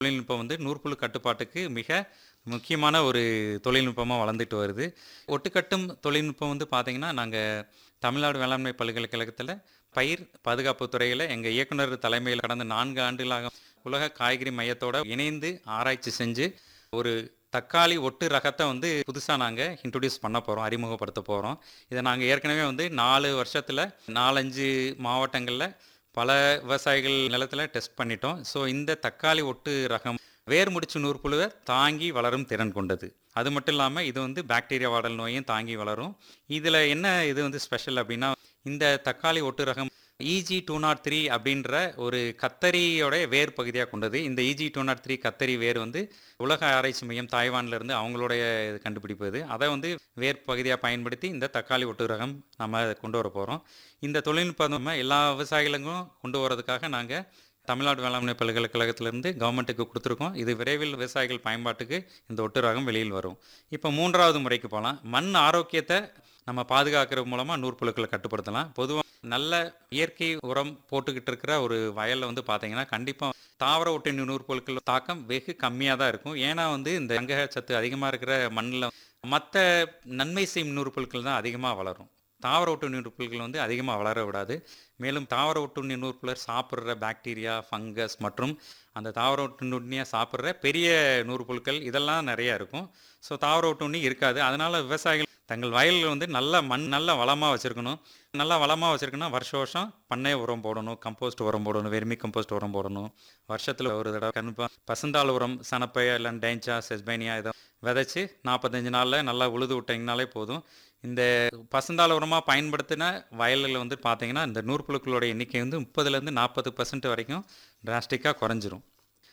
தொழில்நுட்பம் வந்து நூற்புழு கட்டுப்பாட்டுக்கு மிக முக்கியமான ஒரு தொழில்நுட்பமாக வளர்ந்துட்டு வருது ஒட்டுக்கட்டும் தொழில்நுட்பம் வந்து பார்த்திங்கன்னா நாங்கள் தமிழ்நாடு வேளாண்மை பல்கலைக்கழகத்தில் பயிர் பாதுகாப்பு துறையில் எங்கள் இயக்குனர் தலைமையில் கடந்த நான்கு ஆண்டுகளாக உலக காய்கறி மையத்தோட இணைந்து ஆராய்ச்சி செஞ்சு ஒரு தக்காளி ஒட்டு ரகத்தை வந்து புதுசாக நாங்கள் இன்ட்ரடியூஸ் பண்ண போகிறோம் அறிமுகப்படுத்த போகிறோம் இதை நாங்கள் ஏற்கனவே வந்து நாலு வருஷத்தில் நாலஞ்சு மாவட்டங்களில் பல விவசாயிகள் நிலத்தில் டெஸ்ட் பண்ணிட்டோம் ஸோ இந்த தக்காளி ஒட்டு ரகம் வேர் முடிச்சு நூற்புழுவை தாங்கி வளரும் திறன் கொண்டது அது மட்டும் இல்லாமல் இது வந்து பாக்டீரியா வாடல் நோயும் தாங்கி வளரும் இதில் என்ன இது வந்து ஸ்பெஷல் அப்படின்னா இந்த தக்காளி ஒட்டு ரகம் இஜி டூ நாட் த்ரீ அப்படின்ற ஒரு கத்தரியோட வேர் பகுதியாக கொண்டது இந்த இஜி டூ நாட் த்ரீ கத்தரி வேர் வந்து உலக ஆராய்ச்சி மையம் தாய்வான்ல இருந்து அவங்களுடைய இது கண்டுபிடிப்பு இது அதை வந்து வேர் பகுதியாக பயன்படுத்தி இந்த தக்காளி ஒட்டு ரகம் நம்ம கொண்டு வர போகிறோம் இந்த தொழில்நுட்பம் நம்ம எல்லா விவசாயிகளுக்கும் கொண்டு வரதுக்காக நாங்கள் தமிழ்நாடு வேளாண்மை பல்கலைக்கழகத்திலிருந்து கவர்மெண்ட்டுக்கு கொடுத்துருக்கோம் இது விரைவில் விவசாயிகள் பயன்பாட்டுக்கு இந்த ஒட்டு ரகம் வெளியில் வரும் இப்போ மூன்றாவது முறைக்கு போகலாம் மண் ஆரோக்கியத்தை நம்ம பாதுகாக்கிற மூலமாக நூற்புழுக்களை கட்டுப்படுத்தலாம் பொதுவாக நல்ல இயற்கை உரம் போட்டுக்கிட்டு இருக்கிற ஒரு வயலில் வந்து பார்த்தீங்கன்னா கண்டிப்பாக தாவர ஒட்டினி நூற்புழுக்கள் தாக்கம் வெகு கம்மியாக தான் இருக்கும் ஏன்னா வந்து இந்த அங்கக சத்து அதிகமாக இருக்கிற மண்ணில் மற்ற நன்மை செய்யும் நூற்புழுக்கள் தான் அதிகமாக வளரும் தாவர ஒட்டுண்ணி நூற்புழுக்கள் வந்து அதிகமாக வளர விடாது மேலும் தாவர ஒட்டுண்ணி நூற்புலர் சாப்பிட்ற பாக்டீரியா ஃபங்கஸ் மற்றும் அந்த தாவர ஒட்டுண்ணியாக சாப்பிட்ற பெரிய நூற்புழுக்கள் இதெல்லாம் நிறையா இருக்கும் ஸோ தாவர ஒட்டுண்ணி இருக்காது அதனால் விவசாயிகள் தங்கள் வயலில் வந்து நல்ல மண் நல்ல வளமாக வச்சுருக்கணும் நல்லா வளமாக வச்சுருக்கணும் வருஷ வருஷம் பண்ணை உரம் போடணும் கம்போஸ்ட் உரம் போடணும் வெர்மி கம்போஸ்ட் உரம் போடணும் வருஷத்தில் ஒரு தடவை கண்டிப்பாக பசுந்தாள் உரம் சனப்பை இல்லை டேஞ்சா செஸ்பேனியா இதை விதைச்சி நாற்பத்தஞ்சு நாளில் நல்லா உழுது விட்டிங்கனாலே போதும் இந்த பசுந்தாள் உரமாக பயன்படுத்தின வயல்களில் வந்து பார்த்தீங்கன்னா இந்த நூற்புழுக்களோட எண்ணிக்கை வந்து முப்பதுலேருந்து நாற்பது பர்சன்ட் வரைக்கும் டிராஸ்டிக்காக குறைஞ்சிரும்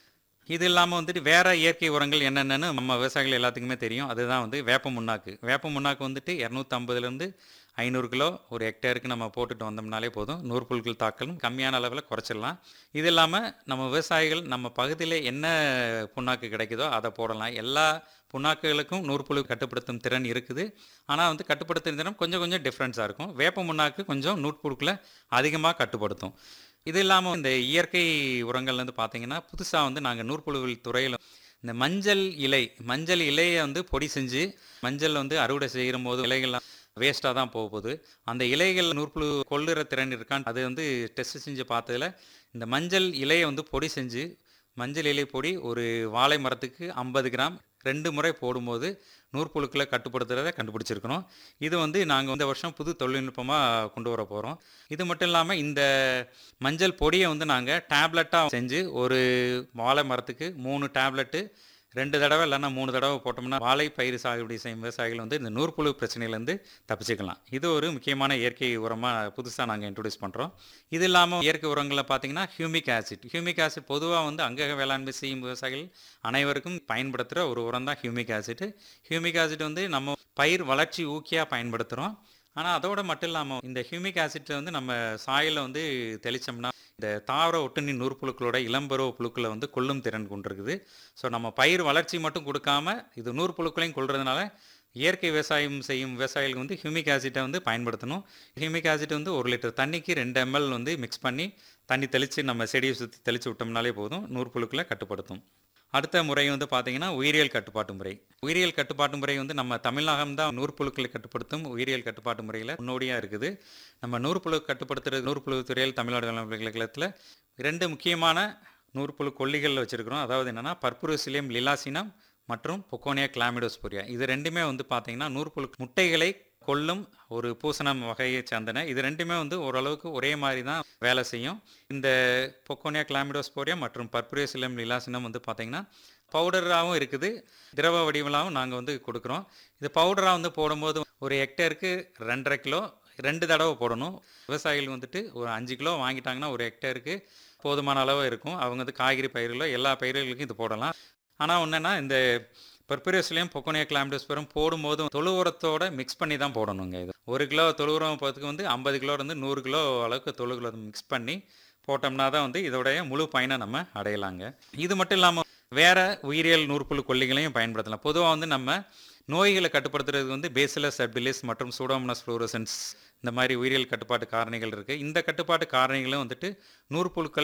இது இல்லாமல் வந்துட்டு வேற இயற்கை உரங்கள் என்னென்னு நம்ம விவசாயிகள் எல்லாத்துக்குமே தெரியும் அதுதான் வந்து வேப்ப முன்னாக்கு வேப்ப முன்னாக்கு வந்துட்டு இரநூத்தம்பதுலேருந்து ஐநூறு கிலோ ஒரு ஹெக்டேருக்கு நம்ம போட்டுட்டு வந்தோம்னாலே போதும் நூற்புழுக்கள் தாக்கலும் கம்மியான அளவில் குறைச்சிடலாம் இது இல்லாமல் நம்ம விவசாயிகள் நம்ம பகுதியில் என்ன புண்ணாக்கு கிடைக்குதோ அதை போடலாம் எல்லா புண்ணாக்குகளுக்கும் நூற்புழு கட்டுப்படுத்தும் திறன் இருக்குது ஆனால் வந்து கட்டுப்படுத்தும் திறன் கொஞ்சம் கொஞ்சம் டிஃப்ரென்ஸாக இருக்கும் வேப்ப முன்னாக்கு கொஞ்சம் நூற்புழுக்களை அதிகமாக கட்டுப்படுத்தும் இது இல்லாமல் இந்த இயற்கை உரங்கள் வந்து பார்த்தீங்கன்னா புதுசாக வந்து நாங்கள் நூற்புழுவில் துறையில் இந்த மஞ்சள் இலை மஞ்சள் இலையை வந்து பொடி செஞ்சு மஞ்சள் வந்து அறுவடை செய்கிற போது இலைகள்லாம் வேஸ்ட்டாக தான் போக போகுது அந்த இலைகள் நூற்புழு கொள்ளுற திறன் இருக்கான்னு அது வந்து டெஸ்ட் செஞ்சு பார்த்ததுல இந்த மஞ்சள் இலையை வந்து பொடி செஞ்சு மஞ்சள் இலை பொடி ஒரு வாழை மரத்துக்கு ஐம்பது கிராம் ரெண்டு முறை போடும்போது நூற்புழுக்களை கட்டுப்படுத்துறதை கண்டுபிடிச்சிருக்கிறோம் இது வந்து நாங்கள் இந்த வருஷம் புது தொழில்நுட்பமாக கொண்டு வர போகிறோம் இது மட்டும் இல்லாமல் இந்த மஞ்சள் பொடியை வந்து நாங்கள் டேப்லெட்டாக செஞ்சு ஒரு வாழை மரத்துக்கு மூணு டேப்லெட்டு ரெண்டு தடவை இல்லைன்னா மூணு தடவை போட்டோம்னா வாழை பயிர் சாகுபடி செய்யும் விவசாயிகள் வந்து இந்த நூற்புழு பிரச்சனையிலேருந்து தப்பிச்சுக்கலாம் இது ஒரு முக்கியமான இயற்கை உரமாக புதுசாக நாங்கள் இன்ட்ரடியூஸ் பண்ணுறோம் இது இல்லாமல் இயற்கை உரங்களில் பார்த்தீங்கன்னா ஹியூமிக் ஆசிட் ஹியூமிக் ஆசிட் பொதுவாக வந்து அங்கக வேளாண்மை செய்யும் விவசாயிகள் அனைவருக்கும் பயன்படுத்துகிற ஒரு உரம் தான் ஹியூமிக் ஆசிட் ஹியூமிக் ஆசிட் வந்து நம்ம பயிர் வளர்ச்சி ஊக்கியாக பயன்படுத்துகிறோம் ஆனால் அதோட மட்டும் இல்லாமல் இந்த ஹியூமிக் ஆசிட் வந்து நம்ம சாயில வந்து தெளித்தோம்னா இந்த தாவர ஒட்டுண்ணி நூற்புழுக்களோட இளம்பருவ புழுக்களை வந்து கொல்லும் திறன் கொண்டிருக்குது ஸோ நம்ம பயிர் வளர்ச்சி மட்டும் கொடுக்காம இது நூற்புழுக்களையும் கொள்றதுனால இயற்கை விவசாயம் செய்யும் விவசாயிகளுக்கு வந்து ஹியூமிக் ஆசிட்டை வந்து பயன்படுத்தணும் ஹியூமிக் ஆசிட் வந்து ஒரு லிட்டர் தண்ணிக்கு ரெண்டு எம்எல் வந்து மிக்ஸ் பண்ணி தண்ணி தெளித்து நம்ம செடியை சுற்றி தெளித்து விட்டோம்னாலே போதும் நூற்புழுக்களை கட்டுப்படுத்தும் அடுத்த முறை வந்து பார்த்தீங்கன்னா உயிரியல் கட்டுப்பாட்டு முறை உயிரியல் கட்டுப்பாட்டு முறை வந்து நம்ம தமிழகம் தான் நூற்புழுக்களை கட்டுப்படுத்தும் உயிரியல் கட்டுப்பாட்டு முறையில் முன்னோடியாக இருக்குது நம்ம நூற்புழு கட்டுப்படுத்துகிற நூற்புழு துறையில் தமிழ்நாடு வேளாண் பல்கலைக்கழகத்தில் இரண்டு முக்கியமான நூற்புழு கொல்லிகள் வச்சுருக்கிறோம் அதாவது என்னென்னா பர்புரோசிலியம் லிலாசினம் மற்றும் பொக்கோனியா கிளாமிடோஸ்போரியா இது ரெண்டுமே வந்து பார்த்தீங்கன்னா நூற்புழு முட்டைகளை கொல்லும் ஒரு பூசணம் வகையை சேர்ந்தன இது ரெண்டுமே வந்து ஓரளவுக்கு ஒரே மாதிரி தான் வேலை செய்யும் இந்த பொக்கோனியா கிளாமிடோஸ்போரியா மற்றும் பர்புரேசிலம் லிலாசினம் வந்து பார்த்தீங்கன்னா பவுடராகவும் இருக்குது திரவ வடிவலாகவும் நாங்கள் வந்து கொடுக்குறோம் இது பவுடராக வந்து போடும்போது ஒரு ஹெக்டேருக்கு ரெண்டரை கிலோ ரெண்டு தடவை போடணும் விவசாயிகள் வந்துட்டு ஒரு அஞ்சு கிலோ வாங்கிட்டாங்கன்னா ஒரு ஹெக்டேருக்கு போதுமான அளவு இருக்கும் அவங்க வந்து காய்கறி பயிர்களோ எல்லா பயிர்களுக்கும் இது போடலாம் ஆனால் ஒன்றுன்னா இந்த பர்பரியோஸ்லேயும் பொக்கோனியா கிளாமிடோஸ்பரம் போடும்போது தொழு உரத்தோட மிக்ஸ் பண்ணி தான் போடணுங்க இது ஒரு கிலோ தொழு உரம் போகிறதுக்கு வந்து ஐம்பது கிலோ இருந்து நூறு கிலோ அளவுக்கு தொழு கிலோ மிக்ஸ் பண்ணி போட்டோம்னா தான் வந்து இதோடைய முழு பயனை நம்ம அடையலாங்க இது மட்டும் இல்லாமல் வேற உயிரியல் நூற்புழு கொல்லிகளையும் பயன்படுத்தலாம் பொதுவாக வந்து நம்ம நோய்களை கட்டுப்படுத்துறதுக்கு வந்து பேசிலஸ் அபிலிஸ் மற்றும் சூடோமனஸ் ஃப்ளோரசன்ஸ் இந்த மாதிரி உயிரியல் கட்டுப்பாட்டு காரணிகள் இருக்குது இந்த கட்டுப்பாட்டு காரணிகளும் வந்துட்டு நூற்புழுக்களை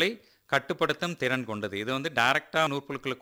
கட்டுப்படுத்தும் திறன் கொண்டது இது வந்து டைரக்டா நூற்புழுக்களை